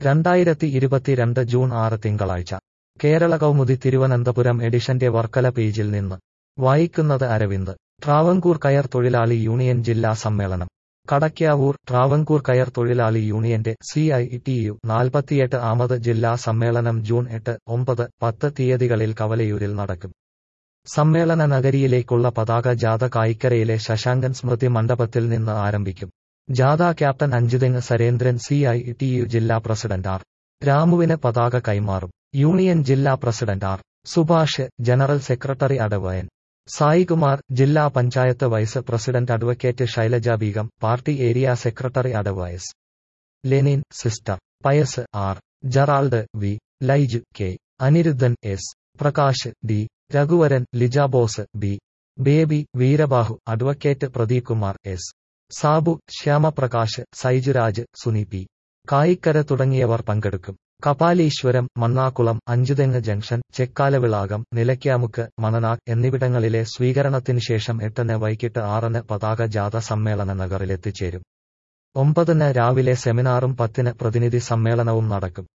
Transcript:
രണ്ടായിരത്തി ഇരുപത്തിരണ്ട് ജൂൺ ആറ് തിങ്കളാഴ്ച കേരള കൗമുദി തിരുവനന്തപുരം എഡിഷന്റെ വർക്കല പേജിൽ നിന്ന് വായിക്കുന്നത് അരവിന്ദ് ട്രാവൻകൂർ കയർ തൊഴിലാളി യൂണിയൻ ജില്ലാ സമ്മേളനം കടയ്ക്കാവൂർ ട്രാവൻകൂർ കയർ തൊഴിലാളി യൂണിയന്റെ സി ഐ ടി യു നാൽപ്പത്തിയെട്ട് ആമത് ജില്ലാ സമ്മേളനം ജൂൺ എട്ട് ഒമ്പത് പത്ത് തീയതികളിൽ കവലയൂരിൽ നടക്കും സമ്മേളന നഗരിയിലേക്കുള്ള പതാക ജാഥ കായിക്കരയിലെ ശശാങ്കൻ സ്മൃതി മണ്ഡപത്തിൽ നിന്ന് ആരംഭിക്കും ജാഥ captain Anchuthengu Sarendran C I T U ജില്ലാ പ്രസിഡന്റ് ആർ രാമുവിന് പതാക കൈമാറും യൂണിയൻ ജില്ലാ president R Subhash general secretary അടവയൻ സായികുമാർ ജില്ലാ panchayat vice president advocate Shailaja Begum party area secretary അഡവയസ് Lenin sister Pius R Gerald V Laij K Aniruddhan S Prakash D Raghuvaran Lijabose B Baby Veerabahu advocate Pradeep Kumar S Sabu Shyamaprakash Saijuraj Suni P Kayikkara തുടങ്ങിയവർ പങ്കെടുക്കും കപാലീശ്വരം മണ്ണാക്കുളം അഞ്ചുതെങ്ങ് ജംഗ്ഷൻ ചെക്കാലവിളാകം നിലയ്ക്കാമുക്ക് മണനാഗ് എന്നിവിടങ്ങളിലെ സ്വീകരണത്തിന് ശേഷം എട്ടിന് വൈകിട്ട് ആറിന് പതാക ജാഥ സമ്മേളന നഗറിലെത്തിച്ചേരും ഒമ്പതിന് രാവിലെ സെമിനാറും പത്തിന് പ്രതിനിധി സമ്മേളനവും നടക്കും